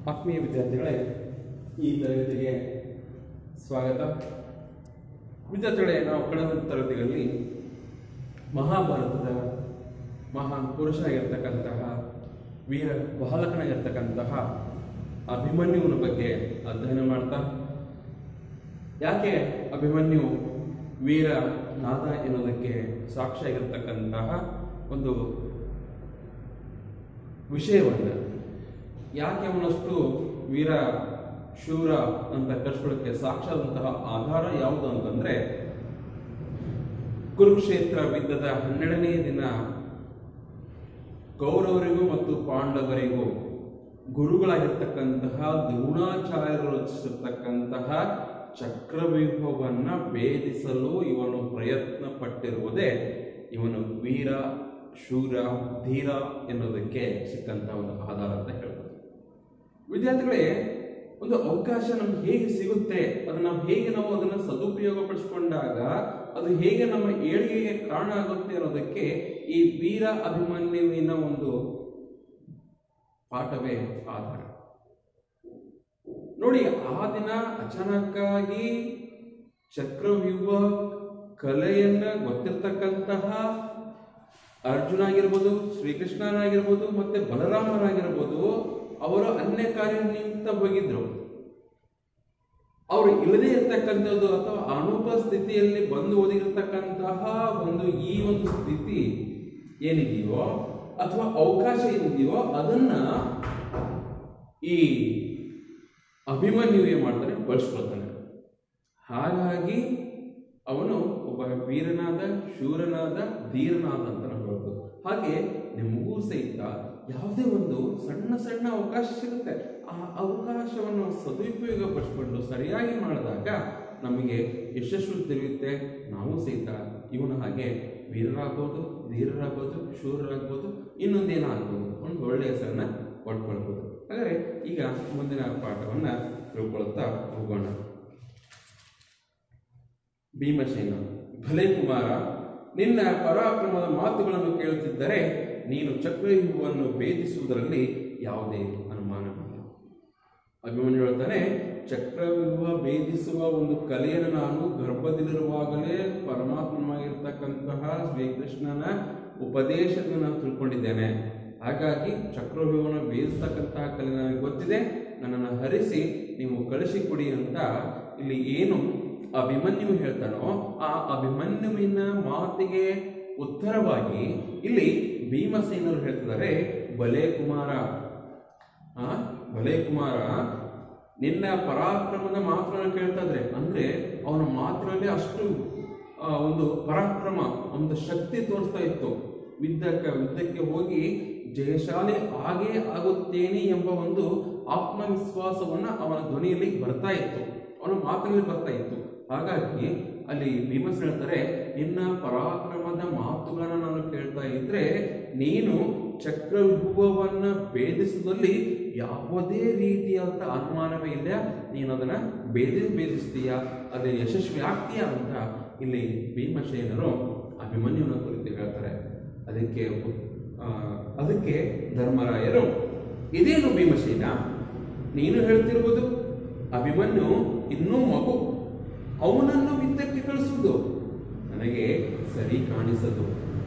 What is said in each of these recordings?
ಆತ್ಮೀಯ ವಿದ್ಯಾರ್ಥಿಗಳೇ ಈ ತರಗತಿಗೆ ಸ್ವಾಗತ ವಿದ್ಯಾರ್ಥಿಗಳೇ ನಾವು ಕಳೆದ ತರಗತಿಗಳಲ್ಲಿ ಮಹಾಭಾರತದ ಮಹಾನ್ ಪುರುಷನಾಗಿರ್ತಕ್ಕಂತಹ ವೀರ ಬಾಲಕನಾಗಿರ್ತಕ್ಕಂತಹ ಅಭಿಮನ್ಯುವಿನ ಬಗ್ಗೆ ಅಧ್ಯಯನ ಮಾಡ್ತಾ ಯಾಕೆ ಅಭಿಮನ್ಯು ವೀರ ನಾದ ಎನ್ನುವುದಕ್ಕೆ ಸಾಕ್ಷಿಯಾಗಿರ್ತಕ್ಕಂತಹ ಒಂದು ವಿಷಯವನ್ನು ಯಾಕೆ ಅವನಷ್ಟು ವೀರ ಶೂರ ಅಂತ ಕರ್ಸ್ಕೊಳ್ಳೋಕ್ಕೆ ಸಾಕ್ಷಾದಂತಹ ಆಧಾರ ಯಾವುದು ಅಂತಂದ್ರೆ ಕುರುಕ್ಷೇತ್ರ ಯುದ್ಧದ ಹನ್ನೆರಡನೇ ದಿನ ಕೌರವರಿಗೂ ಮತ್ತು ಪಾಂಡವರಿಗೂ ಗುರುಗಳಾಗಿರ್ತಕ್ಕಂತಹ ದ್ರೋಣಾಚಾರ್ಯರು ರಚಿಸಿರ್ತಕ್ಕಂತಹ ಚಕ್ರವ್ಯೂಹವನ್ನ ಭೇದಿಸಲು ಇವನು ಪ್ರಯತ್ನ ಪಟ್ಟಿರುವುದೇ ಇವನು ವೀರ ಶೂರ ಧೀರ ಎನ್ನುವುದಕ್ಕೆ ಸಿಕ್ಕಂತಹ ಒಂದು ಆಧಾರ ಅಂತ ಹೇಳ್ಬೋದು ವಿದ್ಯಾರ್ಥಿಗಳೇ ಒಂದು ಅವಕಾಶ ನಮ್ಗೆ ಹೇಗೆ ಸಿಗುತ್ತೆ ಅದು ನಾವು ಹೇಗೆ ನಾವು ಅದನ್ನು ಸದುಪಯೋಗ ಪಡಿಸ್ಕೊಂಡಾಗ ಅದು ಹೇಗೆ ನಮ್ಮ ಏಳಿಗೆಗೆ ಕಾರಣ ಆಗುತ್ತೆ ಅನ್ನೋದಕ್ಕೆ ಈ ವೀರ ಅಭಿಮನ್ಯುವಿನ ಒಂದು ಪಾಠವೇ ಆಧಾರ ನೋಡಿ ಆ ದಿನ ಅಚಾನಕ್ಕಾಗಿ ಚಕ್ರವ್ಯೂಹ ಕಲೆಯನ್ನ ಗೊತ್ತಿರ್ತಕ್ಕಂತಹ ಅರ್ಜುನ ಆಗಿರ್ಬೋದು ಶ್ರೀಕೃಷ್ಣನಾಗಿರ್ಬೋದು ಮತ್ತೆ ಬಲರಾಮನಾಗಿರ್ಬೋದು ಅವರು ಅನ್ಯ ಕಾರ್ಯ ನಿಮಿತ್ತ ಹೋಗಿದ್ರು ಅವರು ಇಲ್ಲದೇ ಇರ್ತಕ್ಕಂಥದ್ದು ಅಥವಾ ಅನುಪಸ್ಥಿತಿಯಲ್ಲಿ ಬಂದು ಒದಗಿರ್ತಕ್ಕಂತಹ ಒಂದು ಈ ಒಂದು ಸ್ಥಿತಿ ಏನಿದೆಯೋ ಅಥವಾ ಅವಕಾಶ ಏನಿದೆಯೋ ಅದನ್ನ ಈ ಅಭಿಮನ್ಯು ಏನ್ ಮಾಡ್ತಾನೆ ಬಳಸ್ಕೊಳ್ತಾನೆ ಹಾಗಾಗಿ ಅವನು ಒಬ್ಬ ವೀರನಾದ ಶೂರನಾದ ಧೀರನಾದ ಅಂತ ನಾವು ಹೇಳ್ಬೋದು ಹಾಗೆ ನಿಮಗೂ ಸಹಿತ ಯಾವುದೇ ಒಂದು ಸಣ್ಣ ಸಣ್ಣ ಅವಕಾಶ ಸಿಗುತ್ತೆ ಆ ಅವಕಾಶವನ್ನು ಸದುಪಯೋಗ ಪಡಿಸ್ಕೊಂಡು ಸರಿಯಾಗಿ ಮಾಡಿದಾಗ ನಮಗೆ ಯಶಸ್ಸು ತಿಳಿಯುತ್ತೆ ನಾವು ಸಹಿತ ಇವನ ಹಾಗೆ ವೀರರಾಗ್ಬೋದು ಧೀರರಾಗ್ಬೋದು ಶೂರರಾಗ್ಬೋದು ಇನ್ನೊಂದೇನಾಗ್ಬೋದು ಒಂದು ಒಳ್ಳೆಯ ಹೆಸರನ್ನ ಪಡ್ಕೊಳ್ಬೋದು ಹಾಗಾದ್ರೆ ಈಗ ಮುಂದಿನ ಪಾಠವನ್ನ ತಿಳ್ಕೊಳ್ತಾ ಹೋಗೋಣ ಭೀಮಸೇನ ಭಲೆ ಕುಮಾರ ನಿನ್ನ ಪರಾಕ್ರಮದ ಮಾತುಗಳನ್ನು ಕೇಳುತ್ತಿದ್ದರೆ ನೀನು ಚಕ್ರವ್ಯೂಹವನ್ನು ಭೇದಿಸುವುದರಲ್ಲಿ ಯಾವುದೇ ಅನುಮಾನವಿಲ್ಲ ಅಭಿಮನ್ಯು ಹೇಳ್ತಾನೆ ಚಕ್ರವ್ಯೂಹ ಭೇದಿಸುವ ಒಂದು ಕಲೆಯನ್ನು ನಾನು ಗರ್ಭದಲ್ಲಿರುವಾಗಲೇ ಪರಮಾತ್ಮನಾಗಿರ್ತಕ್ಕಂತಹ ಶ್ರೀಕೃಷ್ಣನ ಉಪದೇಶದಿಂದ ನಾನು ತಿಳ್ಕೊಂಡಿದ್ದೇನೆ ಹಾಗಾಗಿ ಚಕ್ರವ್ಯೂಹವನ್ನು ಭೇದಿಸ್ತಕ್ಕಂತಹ ಕಲೆ ನನಗೆ ಗೊತ್ತಿದೆ ನನ್ನನ್ನು ಹರಿಸಿ ನೀವು ಕಳಿಸಿಕೊಡಿ ಅಂತ ಇಲ್ಲಿ ಏನು ಅಭಿಮನ್ಯು ಹೇಳ್ತಾನೋ ಆ ಅಭಿಮನ್ಯುವಿನ ಮಾತಿಗೆ ಉತ್ತರವಾಗಿ ಇಲ್ಲಿ ಭೀಮಸೇನರು ಹೇಳ್ತಿದ್ದಾರೆ ಬಲೆ ಕುಮಾರ ಆ ಬಲೆ ಕುಮಾರ ನಿನ್ನ ಪರಾಕ್ರಮದ ಮಾತುಗಳನ್ನು ಕೇಳ್ತಾ ಇದ್ರೆ ಅಂದ್ರೆ ಅವನ ಮಾತಿನಲ್ಲಿ ಅಷ್ಟು ಆ, ಒಂದು ಪರಾಕ್ರಮ ಒಂದು ಶಕ್ತಿ ತೋರಿಸ್ತಾ ಇತ್ತು ಯುದ್ಧಕ್ಕೆ ಯುದ್ಧಕ್ಕೆ ಹೋಗಿ ಜಯಶಾಲಿ ಆಗೇ ಆಗುತ್ತೇನೆ ಎಂಬ ಒಂದು ಆತ್ಮವಿಶ್ವಾಸವನ್ನ ಅವನ ಧ್ವನಿಯಲ್ಲಿ ಬರ್ತಾ ಇತ್ತು ಅವನ ಮಾತಿನಲ್ಲಿ ಬರ್ತಾ ಇತ್ತು ಹಾಗಾಗಿ ಅಲ್ಲಿ ಭೀಮಸ್ ಹೇಳ್ತಾರೆ ನಿನ್ನ ಪರಾಕ್ರಮದ ಮಾತುಗಳನ್ನ ನಾನು ಕೇಳ್ತಾ ಇದ್ರೆ ನೀನು ಚಕ್ರವ್ಯೂಹವನ್ನ ಭೇದಿಸುವುದಲ್ಲಿ ಯಾವುದೇ ರೀತಿಯಾದ ಅನುಮಾನವೇ ಇಲ್ಲ ನೀನು ಅದನ್ನ ಭೇದಿ ಭೇದಿಸ್ತೀಯ ಅದೇ ಯಶಸ್ವಿ ಆಗ್ತೀಯ ಅಂತ ಇಲ್ಲಿ ಭೀಮಸೇನರು ಅಭಿಮನ್ಯುವಿನ ಕುರಿತು ಹೇಳ್ತಾರೆ ಅದಕ್ಕೆ ಆ, ಅದಕ್ಕೆ ಧರ್ಮರಾಯರು ಇದೇನು ಭೀಮಸೇನ ನೀನು ಹೇಳ್ತಿರುವುದು ಅಭಿಮನ್ಯು ಇನ್ನೂ ಮಗು ಅವನನ್ನು ಯುದ್ಧಕ್ಕೆ ಕಳಿಸುವುದು ನನಗೆ ಸರಿ ಕಾಣಿಸದು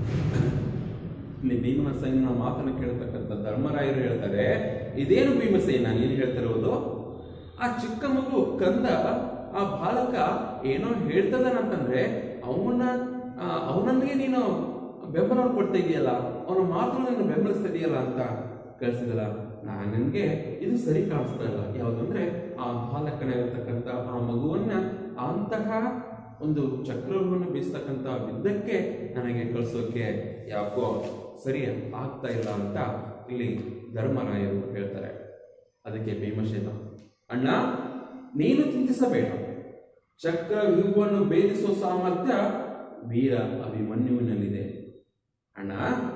ಇಲ್ಲಿ ಭೀಮಸೇನ ಮಾತನ್ನು ಕೇಳ್ತಕ್ಕಂಥ ಧರ್ಮರಾಯರು ಹೇಳ್ತಾರೆ ಇದೇನು ಭೀಮಸೇನ ನೀನು ಹೇಳ್ತಿರುವುದು ಆ ಚಿಕ್ಕ ಮಗು ಕಂದ ಆ ಬಾಲಕ ಏನೋ ಹೇಳ್ತದನಂತಂದ್ರೆ ಅವನ ಅವನನ್ನೇ ನೀನು ಬೆಂಬಲ ಕೊಡ್ತಾ ಇದೆಯಲ್ಲ ಅವನ ಮಾತು ನೀನು ಬೆಂಬಲಿಸ್ತಾ ಇದೆಯಲ್ಲ ಅಂತ ಕಳಿಸಿದಲ್ಲ ನಾನು ನನಗೆ ಇದು ಸರಿ ಕಾಣಿಸ್ತಾ ಇಲ್ಲ ಯಾವುದಂದ್ರೆ ಆ ಬಾಲಕನಾಗಿರ್ತಕ್ಕಂಥ ಆ ಮಗುವನ್ನ ಅಂತಹ ಒಂದು ಚಕ್ರವನ್ನು ಬೀಸ್ತಕ್ಕಂಥ ಯುದ್ಧಕ್ಕೆ ನನಗೆ ಕಳಿಸೋಕೆ ಯಾಕೋ ಸರಿ ಆಗ್ತಾ ಇಲ್ಲ ಅಂತ ಇಲ್ಲಿ ಧರ್ಮರಾಯರು ಹೇಳ್ತಾರೆ ಅದಕ್ಕೆ ಭೀಮಸೇನ ಅಣ್ಣ ನೀನು ಚಿಂತಿಸಬೇಡ ಚಕ್ರ ವ್ಯೂಹವನ್ನು ಭೇದಿಸುವ ಸಾಮರ್ಥ್ಯ ವೀರ ಅಭಿಮನ್ಯುವಿನಲ್ಲಿದೆ ಅಣ್ಣ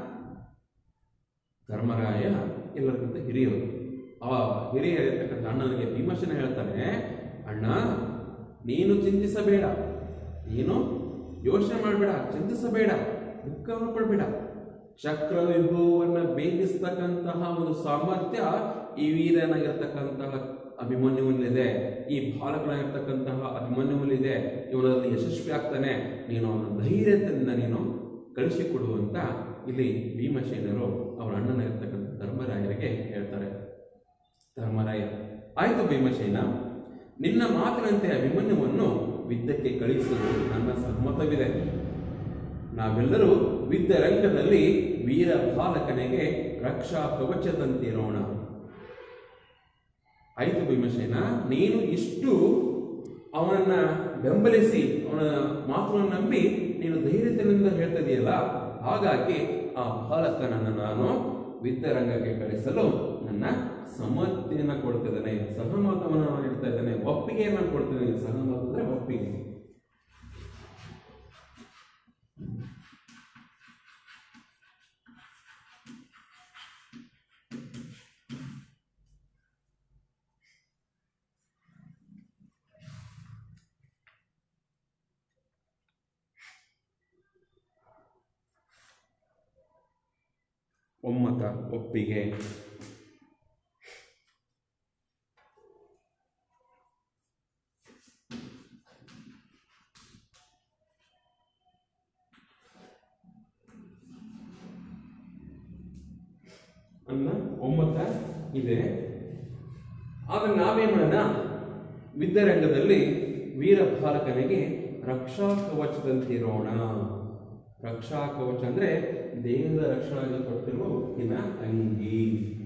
ಧರ್ಮರಾಯ ಎಲ್ಲರಿಗಿಂತ ಹಿರಿಯರು ಆ ಹಿರಿಯ ಇರತಕ್ಕಂಥ ಅಣ್ಣನಿಗೆ ಭೀಮಸೇನ ಹೇಳ್ತಾನೆ ಅಣ್ಣ ನೀನು ಚಿಂತಿಸಬೇಡ ನೀನು ಯೋಚನೆ ಮಾಡಬೇಡ ಚಿಂತಿಸಬೇಡ ದುಃಖವನ್ನು ಪಡಬೇಡ ಚಕ್ರವ್ಯೂಹವನ್ನ ಭೇದಿಸ್ತಕ್ಕಂತಹ ಒಂದು ಸಾಮರ್ಥ್ಯ ಈ ವೀರನಾಗಿರ್ತಕ್ಕಂತಹ ಅಭಿಮನ್ಯುವಲ್ಲಿದೆ ಈ ಬಾಲಕನಾಗಿರ್ತಕ್ಕಂತಹ ಅಭಿಮನ್ಯುವಲ್ಲಿದೆ ಇವನಲ್ಲಿ ಯಶಸ್ವಿ ಆಗ್ತಾನೆ ನೀನು ಅವನ ಧೈರ್ಯದಿಂದ ನೀನು ಕಳಿಸಿಕೊಡುವಂತ ಇಲ್ಲಿ ಭೀಮಸೇನರು ಅವರ ಅಣ್ಣನಾಗಿರ್ತಕ್ಕಂಥ ಧರ್ಮರಾಯರಿಗೆ ಹೇಳ್ತಾರೆ ಧರ್ಮರಾಯ ಆಯ್ತು ಭೀಮಸೇನ ನಿನ್ನ ಮಾತಿನಂತೆ ಅಭಿಮನ್ಯುವನ್ನು ಯುದ್ಧಕ್ಕೆ ಕಳಿಸಲು ನನ್ನ ಸಮ್ಮತವಿದೆ ನಾವೆಲ್ಲರೂ ಯುದ್ಧ ರಂಗದಲ್ಲಿ ವೀರ ಬಾಲಕನಿಗೆ ರಕ್ಷಾ ಕವಚದಂತಿರೋಣ ಆಯ್ತು ಭೀಮಸೇನ ನೀನು ಇಷ್ಟು ಅವನನ್ನ ಬೆಂಬಲಿಸಿ ಅವನ ಮಾತನ್ನು ನಂಬಿ ನೀನು ಧೈರ್ಯದಿಂದ ಹೇಳ್ತಾ ಇದೆಯಲ್ಲ ಹಾಗಾಗಿ ಆ ಬಾಲಕನನ್ನು ನಾನು ಯುದ್ಧರಂಗಕ್ಕೆ ಕಳಿಸಲು ನನ್ನ ಸಮ್ಮತಿಯನ್ನ ಕೊಡ್ತಿದ್ದೇನೆ ಸಹಮತವನ್ನು ನಾನು ನೀಡ್ತಾ ಇದ್ದೇನೆ ಒಪ್ಪಿಗೆಯನ್ನು ಕೊಡ್ತಿದ್ದೇನೆ ಸಹಮತ ಅಂದ್ರೆ ಒಪ್ಪಿಗೆ ಒಮ್ಮತ ಒಪ್ಪಿಗೆ ಅನ್ನ ಒಮ್ಮತ ಇದೆ ಆಗ ನಾವೇನ್ ಮಾಡೋಣ ವಿದ್ಯಾರಂಗದಲ್ಲಿ ವೀರ ಬಾಲಕನಿಗೆ ರಕ್ಷಾ ಕವಚದಂತಿರೋಣ ರಕ್ಷಾ ಕವಚ ಅಂದ್ರೆ ದೇಹದ ರಕ್ಷಣೆಗೆ ಕೊಟ್ಟಿರುವ ಉಕ್ಕಿನ ಅಂಗಿ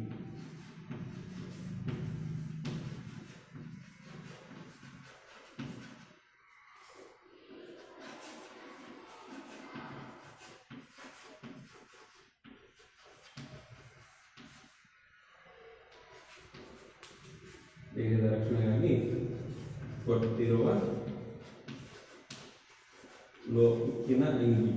ದೇಹದ ರಕ್ಷಣೆಗಾಗಿ ಕೊಟ್ಟಿರುವ ಲೋ ಉಕ್ಕಿನ ಅಂಗಿ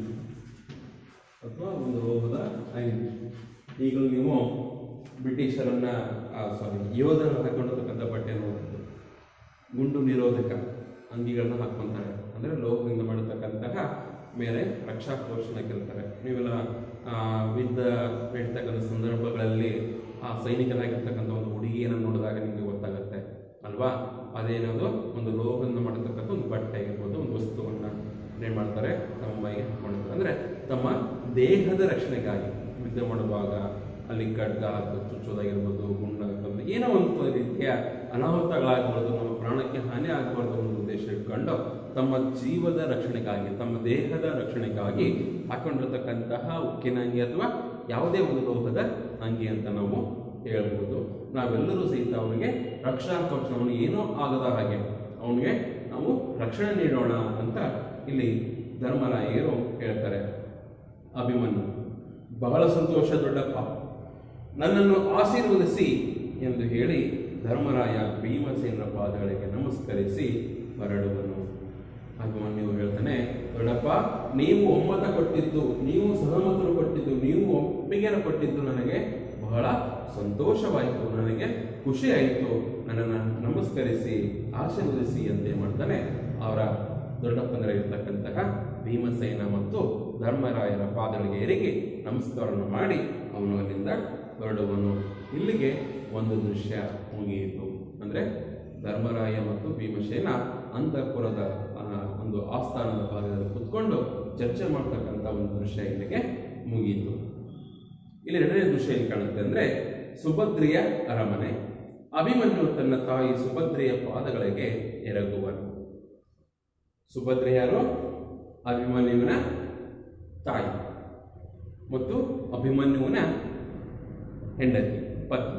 ಅಥವಾ ಒಂದು ಲೋಹದ ಅಂಗಿ ಈಗಲೂ ನೀವು ಬ್ರಿಟಿಷರನ್ನ ಸಾರಿ ಯೋಧರು ಹಾಕೊಂಡಿರ್ತಕ್ಕಂಥ ಬಟ್ಟೆ ನೋಡ್ಬೋದು ಗುಂಡು ನಿರೋಧಕ ಅಂಗಿಗಳನ್ನ ಹಾಕ್ಕೊಂತಾರೆ ಅಂದರೆ ಲೋಹದಿಂದ ಮಾಡಿರ್ತಕ್ಕಂತಹ ಮೇಲೆ ರಕ್ಷಾ ಕವಚನ ಹಾಕಿರ್ತಾರೆ ನೀವೆಲ್ಲ ಆ, ಯುದ್ಧ ನಡೀತಕ್ಕಂಥ ಸಂದರ್ಭಗಳಲ್ಲಿ ಆ ಸೈನಿಕನಾಗಿರ್ತಕ್ಕಂಥ ಒಂದು ಹುಡುಗಿಯನ್ನು ನೋಡಿದಾಗ ನಿಮಗೆ ಗೊತ್ತಾಗುತ್ತೆ ಅಲ್ವಾ ಅದೇನದು ಒಂದು ಲೋಹದಿಂದ ಮಾಡಿರ್ತಕ್ಕಂಥ ಒಂದು ಬಟ್ಟೆ ಆಗಿರ್ಬೋದು ಒಂದು ವಸ್ತುವನ್ನ ಏನ್ ಮಾಡ್ತಾರೆ ತಮ್ಮ ಮೈಗೆ ಹಾಕೊಂಡಿರ್ತಾರೆ ಅಂದ್ರೆ ತಮ್ಮ ದೇಹದ ರಕ್ಷಣೆಗಾಗಿ ಯುದ್ಧ ಮಾಡುವಾಗ ಅಲ್ಲಿ ಖಡ್ಗ ಹಾಕೋದು ಚುಚ್ಚೋದಾಗಿರ್ಬೋದು ಗುಂಡು ಹಾಕೋದು ಏನೋ ಒಂದು ರೀತಿಯ ಅನಾಹುತಗಳಾಗಬಾರ್ದು ನಮ್ಮ ಪ್ರಾಣಕ್ಕೆ ಹಾನಿ ಆಗಬಾರ್ದು ಅನ್ನೋ ಉದ್ದೇಶ ಇಟ್ಕೊಂಡು ತಮ್ಮ ಜೀವದ ರಕ್ಷಣೆಗಾಗಿ ತಮ್ಮ ದೇಹದ ರಕ್ಷಣೆಗಾಗಿ ಹಾಕೊಂಡಿರ್ತಕ್ಕಂತಹ ಉಕ್ಕಿನ ಅಂಗಿ ಅಥವಾ ಯಾವುದೇ ಒಂದು ಲೋಹದ ಅಂಗಿ ಅಂತ ನಾವು ಹೇಳ್ಬೋದು ನಾವೆಲ್ಲರೂ ಸಹಿತ ಅವನಿಗೆ ರಕ್ಷಣಾ ಕವಚ ಅವನು ಏನೋ ಆಗದ ಹಾಗೆ ಅವನಿಗೆ ನಾವು ರಕ್ಷಣೆ ನೀಡೋಣ ಅಂತ ಇಲ್ಲಿ ಧರ್ಮರಾಯರು ಹೇಳ್ತಾರೆ ಅಭಿಮನ್ಯು ಬಹಳ ಸಂತೋಷ ದೊಡ್ಡಪ್ಪ ನನ್ನನ್ನು ಆಶೀರ್ವದಿಸಿ ಎಂದು ಹೇಳಿ ಧರ್ಮರಾಯ ಭೀಮಸೇನರ ಪಾದಗಳಿಗೆ ನಮಸ್ಕರಿಸಿ ಹೊರಡುವನು ಅಭಿಮನ್ಯು ಹೇಳ್ತಾನೆ ದೊಡ್ಡಪ್ಪ ನೀವು ಒಮ್ಮತ ಕೊಟ್ಟಿದ್ದು ನೀವು ಸಹಮತನು ಕೊಟ್ಟಿದ್ದು ನೀವು ಒಪ್ಪಿಗೆಯನ್ನು ಕೊಟ್ಟಿದ್ದು ನನಗೆ ಬಹಳ ಸಂತೋಷವಾಯಿತು ನನಗೆ ಖುಷಿ ಆಯಿತು ನನ್ನನ್ನು ನಮಸ್ಕರಿಸಿ ಆಶೀರ್ವದಿಸಿ ಅಂತ ಏನ್ ಮಾಡ್ತಾನೆ ಅವರ ದೊಡ್ಡಪ್ಪಂದರೆ ಇರ್ತಕ್ಕಂತಹ ಭೀಮಸೇನ ಮತ್ತು ಧರ್ಮರಾಯರ ಪಾದಗಳಿಗೆ ಎರಗಿ ನಮಸ್ಕಾರವನ್ನು ಮಾಡಿ ಅವನು ಅಲ್ಲಿಂದ ಹೊರಡುವನು ಇಲ್ಲಿಗೆ ಒಂದು ದೃಶ್ಯ ಮುಗಿಯಿತು ಅಂದ್ರೆ ಧರ್ಮರಾಯ ಮತ್ತು ಭೀಮಸೇನ ಅಂತಃಪುರದ ಆ, ಒಂದು ಆಸ್ಥಾನದ ಭಾಗದಲ್ಲಿ ಕುತ್ಕೊಂಡು ಚರ್ಚೆ ಮಾಡ್ತಕ್ಕಂಥ ಒಂದು ದೃಶ್ಯ ಇಲ್ಲಿಗೆ ಮುಗಿಯಿತು ಇಲ್ಲಿ ಎರಡನೇ ದೃಶ್ಯ ಏನು ಕಾಣುತ್ತೆ ಅಂದ್ರೆ ಸುಭದ್ರೆಯ ಅರಮನೆ ಅಭಿಮನ್ಯು ತನ್ನ ತಾಯಿ ಸುಭದ್ರೆಯ ಪಾದಗಳಿಗೆ ಎರಗುವನು ಸುಭದ್ರೆ ಯಾರು ಅಭಿಮನ್ಯುವಿನ ತಾಯಿ ಮತ್ತು ಅಭಿಮನ್ಯುವಿನ ಹೆಂಡತಿ ಪತ್ನಿ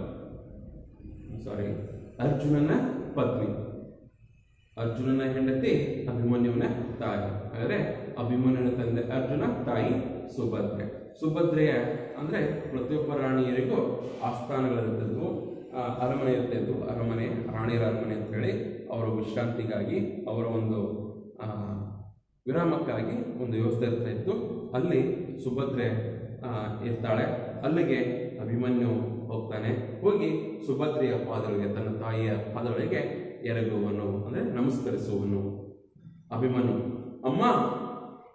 ಸಾರಿ ಅರ್ಜುನನ ಪತ್ನಿ ಅರ್ಜುನನ ಹೆಂಡತಿ ಅಭಿಮನ್ಯುವಿನ ತಾಯಿ ಹಾಗಾದ್ರೆ ಅಭಿಮನ್ಯುವಿನ ತಂದೆ ಅರ್ಜುನ ತಾಯಿ ಸುಭದ್ರೆ ಸುಭದ್ರೆಯ ಅಂದ್ರೆ ಪ್ರತಿಯೊಬ್ಬ ರಾಣಿಯರಿಗೂ ಆಸ್ಥಾನಗಳಿರ್ತಿದ್ವು ಆ, ಅರಮನೆ ಇರ್ತಿದ್ವು ಅರಮನೆ ರಾಣಿಯರ ಅರಮನೆ ಅಂತ ಹೇಳಿ ಅವರ ವಿಶ್ರಾಂತಿಗಾಗಿ ಅವರ ಒಂದು ಆ, ವಿರಾಮಕ್ಕಾಗಿ ಒಂದು ವ್ಯವಸ್ಥೆ ಇರ್ತಾ ಇತ್ತು ಅಲ್ಲಿ ಸುಭದ್ರೆ ಆ, ಇರ್ತಾಳೆ ಅಲ್ಲಿಗೆ ಅಭಿಮನ್ಯು ಹೋಗ್ತಾನೆ ಹೋಗಿ ಸುಭದ್ರೆಯ ಪಾದಗಳಿಗೆ ತನ್ನ ತಾಯಿಯ ಪಾದಗಳಿಗೆ ಎರಗುವನು ಅಂದರೆ ನಮಸ್ಕರಿಸುವನು ಅಭಿಮನ್ಯು ಅಮ್ಮ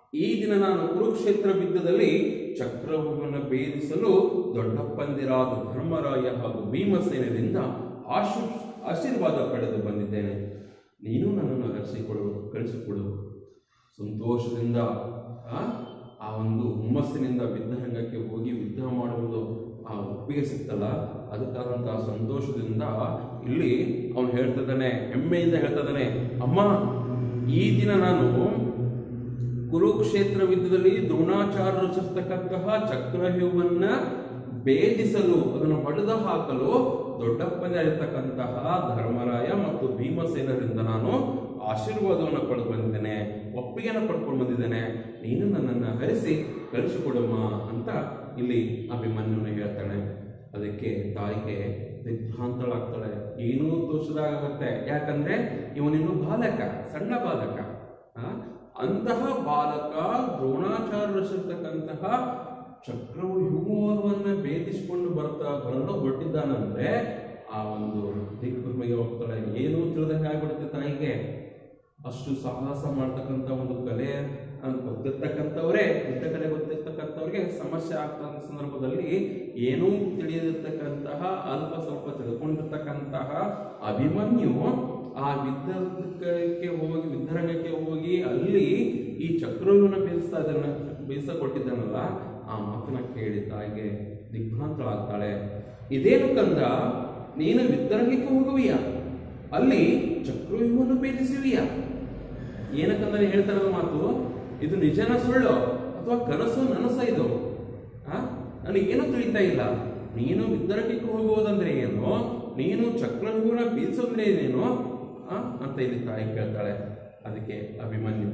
ಈ ದಿನ ನಾನು ಕುರುಕ್ಷೇತ್ರ ಯುದ್ಧದಲ್ಲಿ ಚಕ್ರವ್ಯೂಹವನ್ನು ಭೇದಿಸಲು ದೊಡ್ಡಪ್ಪಂದಿರಾದ ಧರ್ಮರಾಯ ಹಾಗೂ ಭೀಮಸೇನದಿಂದ ಆಶು ಆಶೀರ್ವಾದ ಪಡೆದು ಬಂದಿದ್ದೇನೆ ನೀನು ನನ್ನನ್ನು ಹರಿಸಿಕೊಡು ಕಳಿಸಿಕೊಡು ಸಂತೋಷದಿಂದ ಆ, ಆ ಒಂದು ಹುಮ್ಮಸ್ಸಿನಿಂದ ಯುದ್ಧರಂಗಕ್ಕೆ ಹೋಗಿ ಯುದ್ಧ ಮಾಡುವುದು ಆ ಒಪ್ಪಿಗೆ ಸಿಕ್ತಲ್ಲ ಅದಕ್ಕಾದಂತಹ ಸಂತೋಷದಿಂದ ಇಲ್ಲಿ ಅವನು ಹೇಳ್ತಿದ್ದಾನೆ ಹೆಮ್ಮೆಯಿಂದ ಹೇಳ್ತಿದ್ದಾನೆ ಅಮ್ಮ ಈ ದಿನ ನಾನು ಕುರುಕ್ಷೇತ್ರ ಯುದ್ಧದಲ್ಲಿ ದ್ರೋಣಾಚಾರ್ಯ ರಚಿಸತಕ್ಕಂತಹ ಚಕ್ರವ್ಯೂಹವನ್ನ ಭೇದಿಸಲು ಅದನ್ನು ಹೊಡೆದು ಹಾಕಲು ದೊಡ್ಡಪ್ಪನಿರ್ತಕ್ಕಂತಹ ಧರ್ಮರಾಯ ಮತ್ತು ಭೀಮಸೇನರಿಂದ ನಾನು ಆಶೀರ್ವಾದವನ್ನು ಪಡೆದು ಬಂದಿದ್ದೇನೆ ಒಪ್ಪಿಗೆಯನ್ನು ಪಡ್ಕೊಂಡು ಬಂದಿದ್ದೇನೆ ನೀನು ನನ್ನನ್ನು ಹರಿಸಿ ಕಳಿಸಿಕೊಡಮ್ಮ ಅಂತ ಇಲ್ಲಿ ಅಭಿಮನ್ಯುನ ಹೇಳ್ತಾನೆ ಅದಕ್ಕೆ ತಾಯಿಗೆ ದಿಗ್ಭ್ರಾಂತಳಾಗ್ತಾಳೆ ಏನೂ ತೋರಿಸದಾಗುತ್ತೆ ಯಾಕಂದ್ರೆ ಇವನಿನ್ನು ಬಾಲಕ ಸಣ್ಣ ಬಾಲಕ ಆ? ಅಂತಹ ಬಾಲಕ ದ್ರೋಣಾಚಾರ್ಯ ರಚಿಸತಕ್ಕಂತಹ ಚಕ್ರವ್ಯೂಹವನ್ನು ಭೇದಿಸಿಕೊಂಡು ಬರ್ತಾ ಬರಲು ಹೊರಟಿದ್ದಾನಂದ್ರೆ ಆ ಒಂದು ದಿಗ್ಭ್ರಮೆಗೆ ಹೋಗ್ತಾಳೆ ಏನೂ ತಿಳಿದಂಗೆ ಆಗ್ಬಿಡುತ್ತೆ ತಾಯಿಗೆ ಅಷ್ಟು ಸಾಹಸ ಮಾಡ್ತಕ್ಕಂಥ ಒಂದು ಕಲೆ ಅಂತ ಗೊತ್ತಿರ್ತಕ್ಕಂಥವರೇ ಯುದ್ಧ ಕಲೆ ಗೊತ್ತಿರ್ತಕ್ಕಂಥವ್ರಿಗೆ ಸಮಸ್ಯೆ ಆಗ್ತಾ ಸಂದರ್ಭದಲ್ಲಿ ಏನೂ ತಿಳಿಯದಿರ್ತಕ್ಕಂತಹ ಅಲ್ಪ ಸ್ವಲ್ಪ ತಿಳ್ಕೊಂಡಿರ್ತಕ್ಕಂತಹ ಅಭಿಮನ್ಯು ಆ ಯುದ್ಧಕ್ಕೆ ಹೋಗಿ ಯುದ್ಧರಂಗಕ್ಕೆ ಹೋಗಿ ಅಲ್ಲಿ ಈ ಚಕ್ರವ್ಯೂಹನ ಬೀಳಿಸ್ತಾ ಇದನ್ನ ಬೀಸ ಕೊಟ್ಟಿದ್ದಾನಲ್ಲ ಆ ಮಾತನ್ನ ಕೇಳಿ ತಾಯಿಗೆ ದಿಗ್ಭ್ರಾಂತಳಾಗ್ತಾಳೆ ಇದೇನು ಕಂದ ನೀನು ಯುದ್ಧರಂಗಕ್ಕೆ ಹೋಗುವಿಯ ಅಲ್ಲಿ ಚಕ್ರವ್ಯೂಹವನ್ನು ಭೇದಿಸುವಿಯ ಏನಕ್ಕಂದ ನೀನು ಹೇಳ್ತಾ ಇರೋದು ಮಾತು ಇದು ನಿಜನ ಸುಳ್ಳು ಅಥವಾ ಕನಸು ನನಸ ಇದು ಆ ನನಗೇನು ತಿಳಿತಾ ಇಲ್ಲ ನೀನು ಯುದ್ಧರಂಗಕ್ಕೆ ಹೋಗುವುದಂದ್ರೆ ಏನು ನೀನು ಚಕ್ರವ್ಯೂಹನ ಬೀಸೋದ್ರೆ ಏನೇನು ಆ ಅಂತ ಇಲ್ಲಿ ತಾಯಿ ಕೇಳ್ತಾಳೆ ಅದಕ್ಕೆ ಅಭಿಮನ್ಯು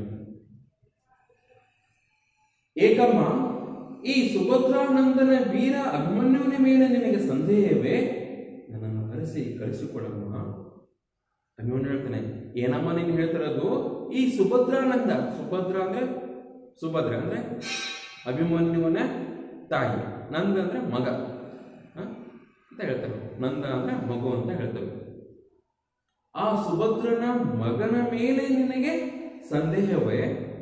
ಏಕಮ್ಮ ಈ ಸುಭದ್ರಾನಂದನ ವೀರ ಅಭಿಮನ್ಯುವಿನ ಮೇಲೆ ನಿನಗೆ ಸಂದೇಹವೇ ನನ್ನನ್ನು ಹರಿಸಿ ಕಳಿಸಿಕೊಡಮ್ಮ ಅಭಿಮನ್ಯು ಹೇಳ್ತಾನೆ ಏನಮ್ಮ ನೀನು ಹೇಳ್ತಿರೋದು ಈ ಸುಭದ್ರಾನಂದ ಸುಭದ್ರ ಅಂದ್ರೆ ಸುಭದ್ರ ಅಂದ್ರೆ ಅಭಿಮನ್ಯುವನ ತಾಯಿ ನಂದ ಅಂದ್ರೆ ಮಗ ಹ? ಅಂತ ಹೇಳ್ತಾರೆ ನಂದ ಅಂದ್ರೆ ಮಗು ಅಂತ ಹೇಳ್ತೇವೆ ಆ ಸುಭದ್ರನ ಮಗನ ಮೇಲೆ ನಿನಗೆ ಸಂದೇಹವೇ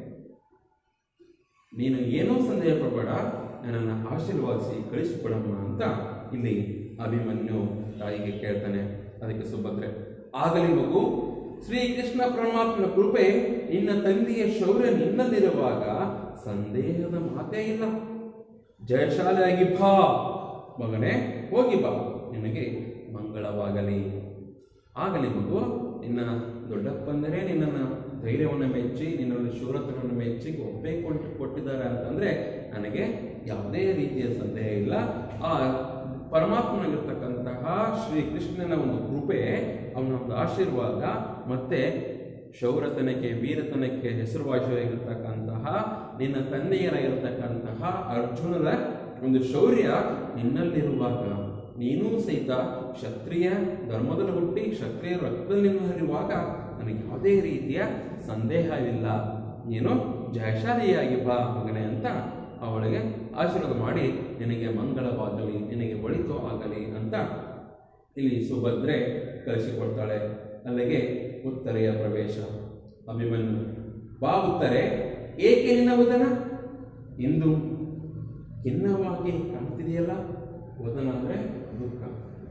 ನೀನು ಏನೂ ಸಂದೇಹ ಪಡಬೇಡ ನನ್ನನ್ನು ಆಶೀರ್ವಾದಿಸಿ ಕಳಿಸಿಕೊಡಮ್ಮ ಅಂತ ಇಲ್ಲಿ ಅಭಿಮನ್ಯು ತಾಯಿಗೆ ಕೇಳ್ತಾನೆ ಅದಕ್ಕೆ ಸುಭದ್ರೆ ಆಗಲಿ ಮಗು ಶ್ರೀಕೃಷ್ಣ ಪರಮಾತ್ಮನ ಕೃಪೆ ನಿನ್ನ ತಂದೆಯ ಶೌರ್ಯ ನಿನ್ನಲ್ಲಿರುವಾಗ ಸಂದೇಹದ ಮಾತೇ ಇಲ್ಲ ಜಯಶಾಲಿಯಾಗಿ ಬಾ ಮಗನೇ ಹೋಗಿ ಬಾ ನಿನಗೆ ಮಂಗಳವಾಗಲಿ ಆಗಲಿ ಮಗು ನಿನ್ನ ದೊಡ್ಡಪ್ಪಂದರೆ ನಿನ್ನನ್ನು ಧೈರ್ಯವನ್ನು ಮೆಚ್ಚಿ ನಿನ್ನಲ್ಲಿ ಶೂರತನವನ್ನು ಮೆಚ್ಚಿ ಒಬ್ಬೇ ಕೊಟ್ಟು ಕೊಟ್ಟಿದ್ದಾರೆ ಅಂತಂದ್ರೆ ನನಗೆ ಯಾವುದೇ ರೀತಿಯ ಸಂದೇಹ ಇಲ್ಲ ಆ ಪರಮಾತ್ಮನಾಗಿರ್ತಕ್ಕಂತಹ ಶ್ರೀಕೃಷ್ಣನ ಒಂದು ಕೃಪೆ ಅವನ ಒಂದು ಆಶೀರ್ವಾದ ಮತ್ತೆ ಶೌರತನಕ್ಕೆ ವೀರತನಕ್ಕೆ ಹೆಸರುವಾಸಿಯಾಗಿರ್ತಕ್ಕಂತಹ ನಿನ್ನ ತಂದೆಯರಾಗಿರ್ತಕ್ಕಂತಹ ಅರ್ಜುನನ ಒಂದು ಶೌರ್ಯ ನಿನ್ನಲ್ಲಿರುವಾಗ ನೀನೂ ಸಹಿತ ಕ್ಷತ್ರಿಯ ಧರ್ಮದಲ್ಲಿ ಹುಟ್ಟಿ ಕ್ಷತ್ರಿಯ ರಕ್ತದಲ್ಲಿ ಹರಿಯುವಾಗ ನನಗೆ ಯಾವುದೇ ರೀತಿಯ ಸಂದೇಹವಿಲ್ಲ ನೀನು ಜಯಶಾಲಿಯಾಗಿ ಬಾ ಮಗನೇ ಅಂತ ಅವಳಿಗೆ ಆಶೀರ್ವಾದ ಮಾಡಿ ನಿನಗೆ ಮಂಗಳವಾಗಲಿ ನಿನಗೆ ಒಳಿತು ಆಗಲಿ ಅಂತ ಇಲ್ಲಿ ಸುಭದ್ರೆ ಕಳಿಸಿಕೊಡ್ತಾಳೆ ಅಲ್ಲಿಗೆ ಉತ್ತರೆಯ ಪ್ರವೇಶ ಅಭಿಮನ್ಯು ಬಾ ಉತ್ತರೆ ಏಕೆ ನಿನ್ನ ವದನ ಇಂದು ಖಿನ್ನವಾಗಿ ಕಾಣ್ತಿದೆಯಲ್ಲ ವದನ ಅಂದ್ರೆ ದುಃಖ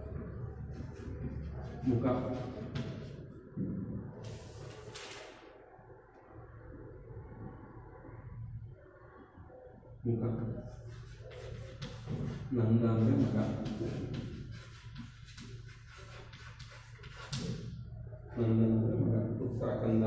ಮುಖ ಮುಖ ನಂದ ಅಂದ್ರೆ ಮಗ ನಂದ ಅಂದ್ರೆ ಮಗ ಪುತ್ರ ಕಂದ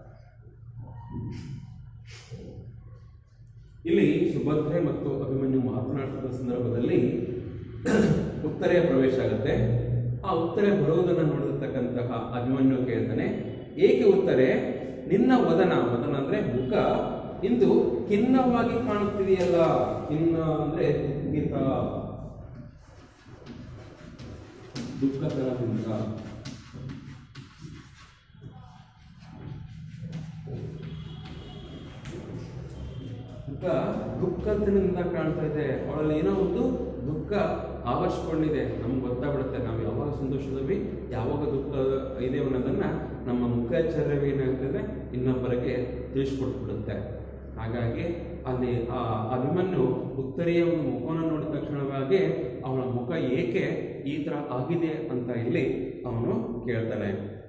ಇಲ್ಲಿ ಸುಭದ್ರೆ ಮತ್ತು ಅಭಿಮನ್ಯು ಮಾತನಾಡ್ತಿದ್ದ ಸಂದರ್ಭದಲ್ಲಿ ಉತ್ತರೆಯ ಪ್ರವೇಶ ಆಗುತ್ತೆ ಆ ಉತ್ತರೆ ಬರುವುದನ್ನು ನೋಡಿರ್ತಕ್ಕಂತಹ ಅಭಿಮನ್ಯು ಕೇಳ್ತಾನೆ ಏಕೆ ಉತ್ತರೆ ನಿನ್ನ ವದನ ವದನ ಅಂದ್ರೆ ಮುಖ ಇಂದು ಖಿನ್ನವಾಗಿ ಕಾಣುತ್ತಿದೆಯಲ್ಲ ಖಿನ್ನ ಅಂದ್ರೆ ದುಃಖಿತ ದುಃಖತನದಿಂದ ದುಃಖ ದುಃಖದಿಂದ ಕಾಣ್ತಾ ಇದೆ ಅವಳಲ್ಲಿ ಏನೋ ಒಂದು ದುಃಖ ಆವರಿಸ್ಕೊಂಡಿದೆ ನಮ್ಗೆ ಗೊತ್ತಾಗ್ಬಿಡುತ್ತೆ ನಾವು ಯಾವಾಗ ಸಂತೋಷದಲ್ಲಿ ಯಾವಾಗ ದುಃಖ ಇದೆ ಅನ್ನೋದನ್ನ ನಮ್ಮ ಮುಖಾಚಾರ್ಯವೇನಾಗ್ತದೆ ಇನ್ನೊಬ್ಬರಿಗೆ ತಿಳಿಸ್ಕೊಟ್ಬಿಡುತ್ತೆ ಹಾಗಾಗಿ ಅಲ್ಲಿ ಆ ಅಭಿಮನ್ಯು ಉತ್ತರೆಯ ಒಂದು ಮುಖವನ್ನು ನೋಡಿದ ತಕ್ಷಣವಾಗಿ ಅವನ ಮುಖ ಏಕೆ ಈ ತರ ಆಗಿದೆ ಅಂತ ಇಲ್ಲಿ ಅವನು ಕೇಳ್ತಾನೆ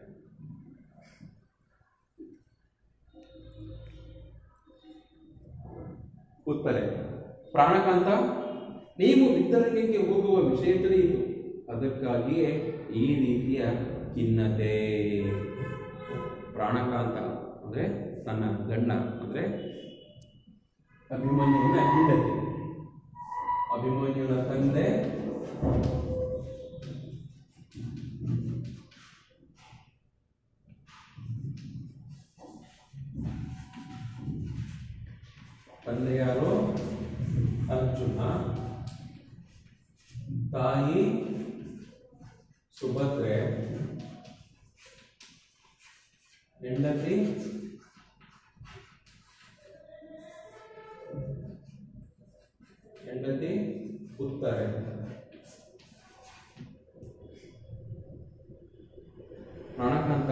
ಉತ್ತರೆ ಪ್ರಾಣಕಾಂತ ನೀವು ವಿತರಣೆಗೆ ಹೋಗುವ ವಿಷಯ ತಿಳಿಯಿತು ಅದಕ್ಕಾಗಿಯೇ ಈ ರೀತಿಯ ಖಿನ್ನತೆ ಪ್ರಾಣಕಾಂತ ಅಂದ್ರೆ ತನ್ನ ಗಂಡ ಅಂದ್ರೆ ಅಭಿಮನ್ಯುವಿನ ಹೆಂಡತಿ ಅಭಿಮನ್ಯುವಿನ ತಂದೆ ತಂದೆ ಯಾರು ಅರ್ಜುನ ತಾಯಿ ಸುಭದ್ರೆ ಹೆಂಡತಿ ಹೆಂಡತಿ ಉತ್ತಾರೆ ಪ್ರಾಣಕಾಂತ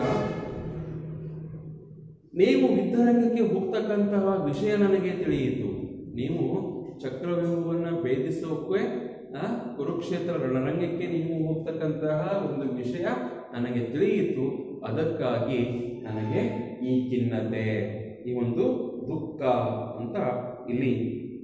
ನೀವು ಯುದ್ಧರಂಗಕ್ಕೆ ಹೋಗ್ತಕ್ಕಂತಹ ವಿಷಯ ನನಗೆ ತಿಳಿಯಿತು ನೀವು ಚಕ್ರವ್ಯೂಹವನ್ನು ಭೇದಿಸೋಕೆ ಆ, ಕುರುಕ್ಷೇತ್ರ ರಣರಂಗಕ್ಕೆ ನೀವು ಹೋಗ್ತಕ್ಕಂತಹ ಒಂದು ವಿಷಯ ನನಗೆ ತಿಳಿಯಿತು ಅದಕ್ಕಾಗಿ ನನಗೆ ಈ ಖಿನ್ನತೆ ಈ ಒಂದು ದುಃಖ ಅಂತ ಇಲ್ಲಿ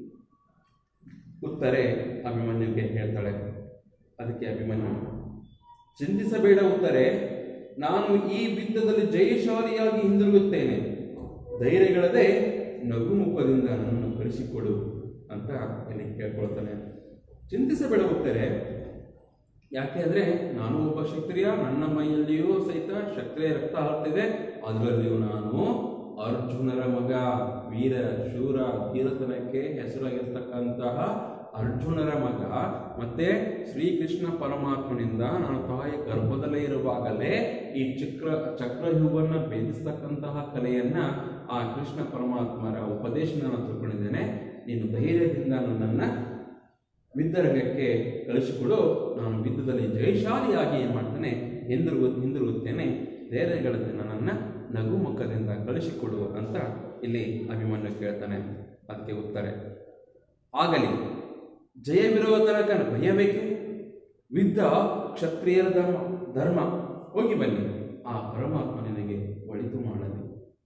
ಉತ್ತರೆ ಅಭಿಮನ್ಯುಗೆ ಹೇಳ್ತಾಳೆ ಅದಕ್ಕೆ ಅಭಿಮನ್ಯು ಚಿಂತಿಸಬೇಡ ಉತ್ತರೆ ನಾನು ಈ ಯುದ್ಧದಲ್ಲಿ ಜಯಶಾಲಿಯಾಗಿ ಹಿಂದಿರುಗುತ್ತೇನೆ ಧೈರ್ಯಗಳದೆ ನಗುಮುಖದಿಂದ ನನ್ನನ್ನು ಕಳಿಸಿಕೊಡು ಅಂತ ಇಲ್ಲಿ ಕೇಳ್ಕೊಳ್ತಾನೆ ಚಿಂತಿಸಬೇಡ ಉತ್ತರೆ ಯಾಕೆ ಅಂದ್ರೆ ನಾನು ಒಬ್ಬ ಕ್ಷತ್ರಿಯ ನನ್ನ ಮೈಯಲ್ಲಿಯೂ ಸಹಿತ ಕ್ಷತ್ರಿಯ ರಕ್ತ ಹರಿತಿದೆ ಅದರಲ್ಲಿಯೂ ನಾನು ಅರ್ಜುನರ ಮಗ ವೀರ ಶೂರ ಧೀರತನಕ್ಕೆ ಹೆಸರಾಗಿರ್ತಕ್ಕಂತಹ ಅರ್ಜುನರ ಮಗ ಮತ್ತೆ ಶ್ರೀಕೃಷ್ಣ ಪರಮಾತ್ಮನಿಂದ ನಾನು ತಾಯಿ ಗರ್ಭದಲ್ಲೇ ಇರುವಾಗಲೇ ಈ ಚಕ್ರ ಚಕ್ರವ್ಯೂಹವನ್ನು ಭೇದಿಸ್ತಕ್ಕಂತಹ ಕಲೆಯನ್ನ ಆ ಕೃಷ್ಣ ಪರಮಾತ್ಮರ ಉಪದೇಶ ನಾನು ತಿಳ್ಕೊಂಡಿದ್ದೇನೆ ನೀನು ಧೈರ್ಯದಿಂದ ನನ್ನನ್ನು ಯುದ್ಧರಂಗಕ್ಕೆ ಕಳಿಸಿಕೊಡು ನಾನು ಯುದ್ಧದಲ್ಲಿ ಜಯಶಾಲಿಯಾಗಿ ಏನು ಮಾಡ್ತೇನೆ ಹಿಂದಿರುಗು ಹಿಂದಿರುಗುತ್ತೇನೆ ಧೈರ್ಯಗಳದ್ದು ನನ್ನನ್ನು ನಗು ಮುಖದಿಂದ ಕಳಿಸಿಕೊಡು ಅಂತ ಇಲ್ಲಿ ಅಭಿಮನ್ಯು ಕೇಳ್ತಾನೆ ಅದಕ್ಕೆ ಉತ್ತರ ಆಗಲಿ ಜಯವಿರುವ ತನಕ ಭಯಬೇಕೆ ಯುದ್ಧ ಕ್ಷತ್ರಿಯರ ಧರ್ಮ ಧರ್ಮ ಹೋಗಿ ಬನ್ನಿ ಆ ಪರಮಾತ್ಮ ನಿನಗೆ ಒಳಿತು ಮಾಡಲಿ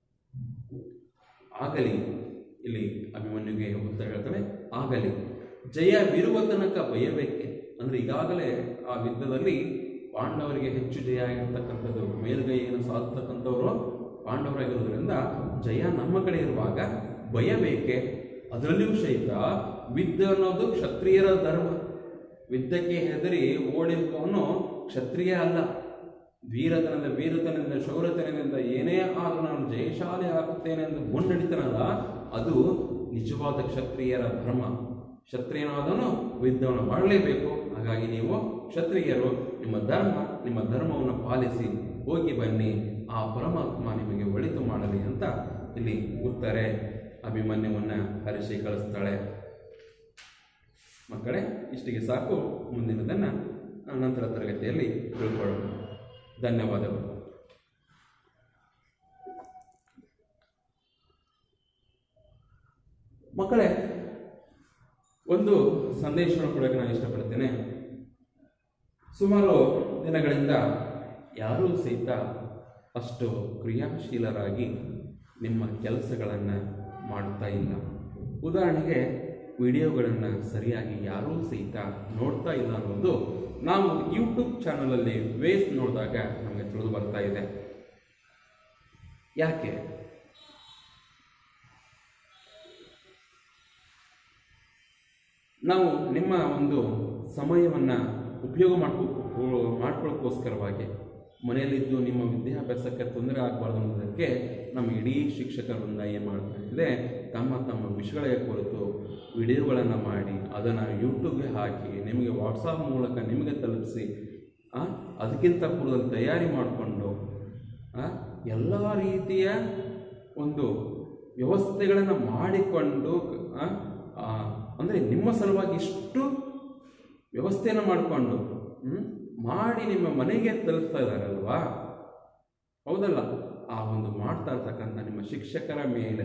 ಆಗಲಿ ಇಲ್ಲಿ ಅಭಿಮನ್ಯುಗೆ ಉತ್ತರ ಹೇಳ್ತಾನೆ ಆಗಲಿ ಜಯವಿರುವ ತನಕ ಭಯಬೇಕೆ ಅಂದ್ರೆ ಈಗಾಗಲೇ ಆ ಯುದ್ಧದಲ್ಲಿ ಪಾಂಡವರಿಗೆ ಹೆಚ್ಚು ಜಯ ಆಗಿರ್ತಕ್ಕಂಥದ್ದು ಮೇಲುಗೈಯನ್ನು ಸಾಧಿಸ್ತಕ್ಕಂಥವ್ರು ಪಾಂಡವರಾಗಿರೋದ್ರಿಂದ ಜಯ ನಮ್ಮ ಕಡೆ ಇರುವಾಗ ಭಯ ಬೇಕೆ ಅದರಲ್ಲಿಯೂ ಸಹಿತ ಯುದ್ಧ ಅನ್ನೋದು ಕ್ಷತ್ರಿಯರ ಧರ್ಮ ಯುದ್ಧಕ್ಕೆ ಹೆದರಿ ಓಡಿರುವವನು ಕ್ಷತ್ರಿಯ ಅಲ್ಲ ವೀರತನದ ವೀರತನದಿಂದ ಶೌರ್ಯತನದಿಂದ ಏನೇ ಆದರೂ ನಾನು ಜಯಶಾಲಿ ಆಗುತ್ತೇನೆ ಎಂದು ಮುನ್ನಡಿತನಲ್ಲ ಅದು ನಿಜವಾದ ಕ್ಷತ್ರಿಯರ ಧರ್ಮ ಕ್ಷತ್ರಿಯನಾದನು ಯುದ್ಧವನ್ನು ಮಾಡಲೇಬೇಕು ಹಾಗಾಗಿ ನೀವು ಕ್ಷತ್ರಿಯರು ನಿಮ್ಮ ಧರ್ಮ ನಿಮ್ಮ ಧರ್ಮವನ್ನು ಪಾಲಿಸಿ ಹೋಗಿ ಬನ್ನಿ ಆ ಪರಮಾತ್ಮ ನಿಮಗೆ ಒಳಿತು ಮಾಡಲಿ ಅಂತ ಇಲ್ಲಿ ಉತ್ತರೆ ಅಭಿಮನ್ಯುವನ್ನ ಹರಿಸಿ ಕಳಿಸ್ತಾಳೆ ಮಕ್ಕಳೇ ಇಷ್ಟಿಗೆ ಸಾಕು ಮುಂದಿನದನ್ನು ನಂತರ ತರಗತಿಯಲ್ಲಿ ತಿಳ್ಕೊಳ್ಳೋಣ ಧನ್ಯವಾದಗಳು ಮಕ್ಕಳೇ ಒಂದು ಸಂದೇಶವನ್ನು ಕೊಡೋಕೆ ನಾನು ಇಷ್ಟಪಡ್ತೇನೆ ಸುಮಾರು ದಿನಗಳಿಂದ ಯಾರೂ ಸಹಿತ ಅಷ್ಟು ಕ್ರಿಯಾಶೀಲರಾಗಿ ನಿಮ್ಮ ಕೆಲಸಗಳನ್ನು ಮಾಡ್ತಾ ಇಲ್ಲ ಉದಾಹರಣೆಗೆ ವಿಡಿಯೋಗಳನ್ನು ಸರಿಯಾಗಿ ಯಾರೂ ಸಹಿತ ನೋಡ್ತಾ ಇಲ್ಲ ಅನ್ನೋದು ನಾವು ಯೂಟ್ಯೂಬ್ ಚಾನಲಲ್ಲಿ ವೇಸ್ ನೋಡಿದಾಗ ನಮಗೆ ತಿಳಿದು ಬರ್ತಾ ಇದೆ ಯಾಕೆ ನಾವು ನಿಮ್ಮ ಒಂದು ಸಮಯವನ್ನು ಉಪಯೋಗ ಮಾಡ್ಕೊ ಮಾಡ್ಕೊಳ್ಳೋಕ್ಕೋಸ್ಕರವಾಗಿ ಮನೆಯಲ್ಲಿದ್ದು ನಿಮ್ಮ ವಿದ್ಯಾಭ್ಯಾಸಕ್ಕೆ ತೊಂದರೆ ಆಗಬಾರ್ದು ಅನ್ನೋದಕ್ಕೆ ನಮ್ಮ ಇಡೀ ಶಿಕ್ಷಕರ ವೃಂದ ಏನು ಮಾಡ್ತಾ ಇದೆ ತಮ್ಮ ತಮ್ಮ ವಿಷಯಗಳ ಕುರಿತು ವಿಡಿಯೋಗಳನ್ನು ಮಾಡಿ ಅದನ್ನು ಯೂಟ್ಯೂಬ್ಗೆ ಹಾಕಿ ನಿಮಗೆ ವಾಟ್ಸಾಪ್ ಮೂಲಕ ನಿಮಗೆ ತಲುಪಿಸಿ ಆ, ಅದಕ್ಕಿಂತ ಪೂರ್ವದಲ್ಲಿ ತಯಾರಿ ಮಾಡಿಕೊಂಡು ಎಲ್ಲ ರೀತಿಯ ಒಂದು ವ್ಯವಸ್ಥೆಗಳನ್ನು ಮಾಡಿಕೊಂಡು ಆ, ಆ, ಅಂದರೆ ನಿಮ್ಮ ಸಲುವಾಗಿ ಇಷ್ಟು ವ್ಯವಸ್ಥೆಯನ್ನು ಮಾಡಿಕೊಂಡು ಹ್ಮ್, ಮಾಡಿ ನಿಮ್ಮ ಮನೆಗೆ ತಲುಪ್ತಾ ಇದ್ದಾರಲ್ವಾ ಹೌದಲ್ಲ ಆ ಒಂದು ಮಾಡ್ತಾ ಇರ್ತಕ್ಕಂಥ ನಿಮ್ಮ ಶಿಕ್ಷಕರ ಮೇಲೆ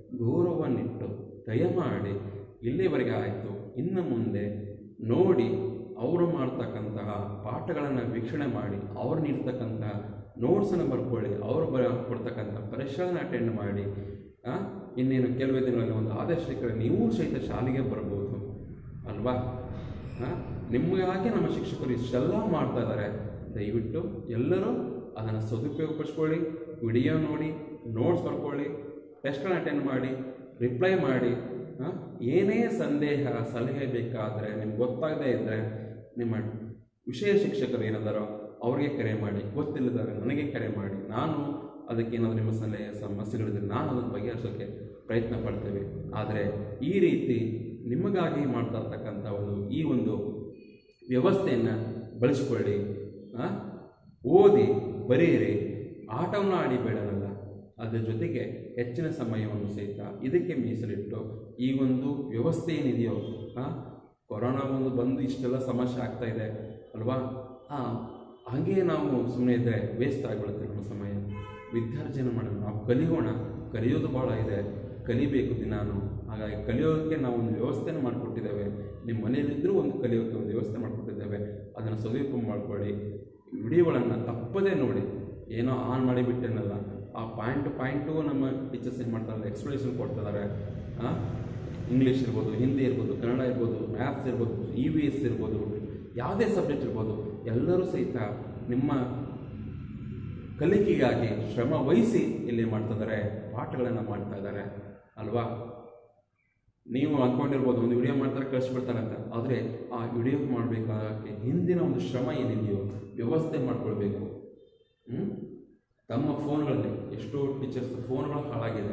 ಗೌರವನ್ನಿಟ್ಟು ದಯಮಾಡಿ ಇಲ್ಲಿವರೆಗೆ ಆಯಿತು ಇನ್ನು ಮುಂದೆ ನೋಡಿ ಅವರು ಮಾಡ್ತಕ್ಕಂತಹ ಪಾಠಗಳನ್ನು ವೀಕ್ಷಣೆ ಮಾಡಿ ಅವ್ರು ನೀಡ್ತಕ್ಕಂತಹ ನೋಟ್ಸನ್ನು ಬರ್ಕೊಳ್ಳಿ ಅವರು ಬರ ಕೊಡ್ತಕ್ಕಂಥ ಪರೀಕ್ಷೆಗಳನ್ನು ಅಟೆಂಡ್ ಮಾಡಿ ಆ, ಇನ್ನೇನು ಕೆಲವೇ ದಿನಗಳಲ್ಲಿ ಒಂದು ಆದೇಶ ಸಿಕ್ಕರೆ ನೀವು ಸಹಿತ ಶಾಲೆಗೆ ಬರ್ಬೋದು ಅಲ್ವಾ ಆ, ನಿಮಗಾಗಿ ನಮ್ಮ ಶಿಕ್ಷಕರು ಇಷ್ಟೆಲ್ಲ ಮಾಡ್ತಾ ಇದ್ದಾರೆ ದಯವಿಟ್ಟು ಎಲ್ಲರೂ ಅದನ್ನು ಸದುಪಯೋಗಪಡಿಸ್ಕೊಳ್ಳಿ ವಿಡಿಯೋ ನೋಡಿ ನೋಟ್ಸ್ ಬರ್ಕೊಳ್ಳಿ ಟೆಸ್ಟ್ಗಳನ್ನ ಅಟೆಂಡ್ ಮಾಡಿ ರಿಪ್ಲೈ ಮಾಡಿ ಆ, ಏನೇ ಸಂದೇಹ ಸಲಹೆ ಬೇಕಾದರೆ ನಿಮ್ಗೆ ಗೊತ್ತಾಗದೇ ಇದ್ದರೆ ನಿಮ್ಮ ವಿಷಯ ಶಿಕ್ಷಕರು ಏನಾದಾರೋ ಅವ್ರಿಗೆ ಕರೆ ಮಾಡಿ ಗೊತ್ತಿಲ್ಲದಾರೆ ನನಗೆ ಕರೆ ಮಾಡಿ ನಾನು ಅದಕ್ಕೆ ಏನಾದರೂ ನಿಮ್ಮ ಸಲಹೆ ಸಮಸ್ಯೆಗಳಿದ್ರೆ ನಾನು ಅದನ್ನು ಬಗೆಹರಿಸೋಕ್ಕೆ ಪ್ರಯತ್ನ ಪಡ್ತೇವೆ ಆದರೆ ಈ ರೀತಿ ನಿಮಗಾಗಿ ಮಾಡ್ತಾ ಇರ್ತಕ್ಕಂಥ ಒಂದು ಈ ಒಂದು ವ್ಯವಸ್ಥೆಯನ್ನು ಬಳಸಿಕೊಳ್ಳಿ ಆ? ಓದಿ ಬರೆಯಿರಿ ಆಟವನ್ನು ಆಡಿ ಬೇಡನಲ್ಲ ಅದರ ಜೊತೆಗೆ ಹೆಚ್ಚಿನ ಸಮಯವನ್ನು ಸಹಿತ ಇದಕ್ಕೆ ಮೀಸಲಿಟ್ಟು ಈ ಒಂದು ವ್ಯವಸ್ಥೆ ಏನಿದೆಯೋ ಆ, ಕೊರೋನಾ ಒಂದು ಬಂದು ಇಷ್ಟೆಲ್ಲ ಸಮಸ್ಯೆ ಆಗ್ತಾ ಇದೆ ಅಲ್ವಾ ಆ, ಹಾಗೆ ನಾವು ಸುಮ್ಮನೆ ಇದ್ದರೆ ವೇಸ್ಟ್ ಆಗಿಬಿಡುತ್ತೆ ನಮ್ಮ ಸಮಯ ವಿದ್ಯಾರ್ಜನೆ ಮಾಡೋಣ ನಾವು ಕಲಿಯೋಣ ಕಲಿಯೋದು ಭಾಳ ಇದೆ ಕಲಿಬೇಕು ದಿನಾನು ಹಾಗಾಗಿ ಕಲಿಯೋದಕ್ಕೆ ನಾವು ಒಂದು ವ್ಯವಸ್ಥೆನ ಮಾಡಿಕೊಟ್ಟಿದ್ದೇವೆ ನಿಮ್ಮ ಮನೆಯಲ್ಲಿದ್ದರೂ ಒಂದು ಕಲಿಯೋಕ್ಕೆ ಒಂದು ವ್ಯವಸ್ಥೆ ಮಾಡಿಕೊಟ್ಟಿದ್ದೇವೆ ಅದನ್ನು ಸದುಪಯೋಗ ಮಾಡ್ಕೊಳ್ಳಿ ವಿಡಿಯೋಗಳನ್ನು ತಪ್ಪದೇ ನೋಡಿ ಏನೋ ಆನ್ ಮಾಡಿಬಿಟ್ಟೇನಲ್ಲ ಆ ಪಾಯಿಂಟ್ ಟು ಪಾಯಿಂಟು ನಮ್ಮ ಟೀಚರ್ಸ್ ಏನು ಮಾಡ್ತಾರೆ ಎಕ್ಸ್ಪ್ಲನೇಷನ್ ಕೊಡ್ತಿದ್ದಾರೆ ಇಂಗ್ಲೀಷ್ ಇರ್ಬೋದು ಹಿಂದಿ ಇರ್ಬೋದು ಕನ್ನಡ ಇರ್ಬೋದು ಮ್ಯಾಥ್ಸ್ ಇರ್ಬೋದು ಇ ವಿ ಎಸ್ ಇರ್ಬೋದು ಯಾವುದೇ ಸಬ್ಜೆಕ್ಟ್ ಇರ್ಬೋದು ಎಲ್ಲರೂ ಸಹಿತ ನಿಮ್ಮ ಕಲಿಕೆಗಾಗಿ ಶ್ರಮ ವಹಿಸಿ ಇಲ್ಲಿ ಮಾಡ್ತಾ ಇದ್ದಾರೆ ಪಾಠಗಳನ್ನು ಮಾಡ್ತಾ ಇದ್ದಾರೆ ಅಲ್ವಾ ನೀವು ಅಂದ್ಕೊಂಡಿರ್ಬೋದು ಒಂದು ವಿಡಿಯೋ ಮಾಡ್ತಾರೆ ಕಳಿಸ್ಬಿಡ್ತಾರೆ ಅಂತ ಆದರೆ ಆ ವಿಡಿಯೋ ಮಾಡಬೇಕಾಗಕ್ಕೆ ಹಿಂದಿನ ಒಂದು ಶ್ರಮ ಏನಿದೆಯೋ ವ್ಯವಸ್ಥೆ ಮಾಡ್ಕೊಳ್ಬೇಕು ಹ್ಮ್? ತಮ್ಮ ಫೋನ್ಗಳಲ್ಲಿ ಎಷ್ಟೋ ಟೀಚರ್ಸ್ ಫೋನ್ಗಳು ಹಾಳಾಗಿದೆ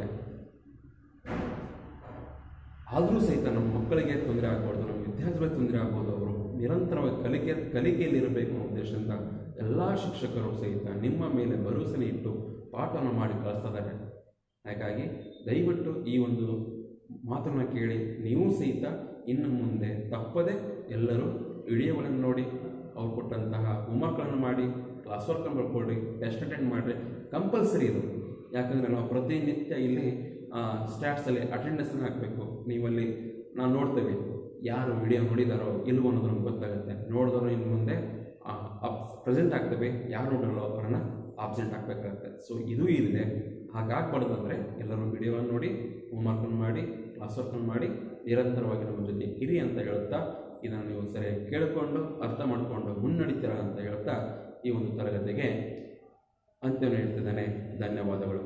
ಆದರೂ ಸಹಿತ ನಮ್ಮ ಮಕ್ಕಳಿಗೆ ತೊಂದರೆ ಆಗ್ಬಾರ್ದು ನಮ್ಮ ವಿದ್ಯಾರ್ಥಿಗಳಿಗೆ ತೊಂದರೆ ಆಗ್ಬೋದು ಅವರು ನಿರಂತರವಾಗಿ ಕಲಿಕೆ ಕಲಿಕೆಯಲ್ಲಿ ಇರಬೇಕು ಅನ್ನೋ ಉದ್ದೇಶದಿಂದ ಎಲ್ಲ ಶಿಕ್ಷಕರು ಸಹಿತ ನಿಮ್ಮ ಮೇಲೆ ಭರವಸೆ ಇಟ್ಟು ಪಾಠವನ್ನು ಮಾಡಿ ಕಳಿಸ್ತಿದ್ದಾರೆ ಹಾಗಾಗಿ ದಯವಿಟ್ಟು ಈ ಒಂದು ಮಾತನ್ನು ಕೇಳಿ ನೀವು ಸಹಿತ ಇನ್ನು ಮುಂದೆ ತಪ್ಪದೆ ಎಲ್ಲರೂ ವಿಡಿಯೋಗಳನ್ನು ನೋಡಿ ಅವ್ರು ಕೊಟ್ಟಂತಹ ಹೋಮ್ವರ್ಕ್ಗಳನ್ನು ಮಾಡಿ ಕ್ಲಾಸ್ ವರ್ಕನ್ನು ಬರ್ಕೊಳ್ಳಿ ಟೆಸ್ಟ್ ಅಟೆಂಡ್ ಮಾಡಿರಿ ಕಂಪಲ್ಸರಿ ಇದು ಯಾಕಂದರೆ ನಾವು ಪ್ರತಿನಿತ್ಯ ಇಲ್ಲಿ ಸ್ಟ್ಯಾಟ್ಸಲ್ಲಿ ಅಟೆಂಡೆನ್ಸನ್ನು ಹಾಕಬೇಕು ನೀವಲ್ಲಿ ನಾವು ನೋಡ್ತೇವೆ ಯಾರು ವಿಡಿಯೋ ನೋಡಿದಾರೋ ಇಲ್ವೋ ಅನ್ನೋದು ನಮ್ಗೆ ಗೊತ್ತಾಗುತ್ತೆ ನೋಡಿದವರು ಇನ್ನು ಮುಂದೆ ಪ್ರೆಸೆಂಟ್ ಆಗ್ತೇವೆ ಯಾರು ನೋಡಲ್ಲ ಅವರನ್ನು ಆಬ್ಸೆಂಟ್ ಆಗಬೇಕಾಗತ್ತೆ ಸೊ ಇದು ಇದೆ ಹಾಗಾಗಬಾರ್ದು ಅಂದರೆ ಎಲ್ಲರೂ ವಿಡಿಯೋವನ್ನು ನೋಡಿ ಹೋಮ್ವರ್ಕನ್ನು ಮಾಡಿ ಕ್ಲಾಸ್ ವರ್ಕನ್ನು ಮಾಡಿ ನಿರಂತರವಾಗಿ ನಮ್ಮ ಜೊತೆ ಇರಿ ಅಂತ ಹೇಳುತ್ತಾ ಇದನ್ನು ನೀವು ಸರಿಯಾಗಿ ಕೇಳಿಕೊಂಡು ಅರ್ಥ ಮಾಡಿಕೊಂಡು ಮುನ್ನಡಿತೀರ ಅಂತ ಹೇಳ್ತಾ ಈ ಒಂದು ತರಗತಿಗೆ ಅಂತ್ಯವನ್ನು ಹೇಳ್ತಿದ್ದಾನೆ ಧನ್ಯವಾದಗಳು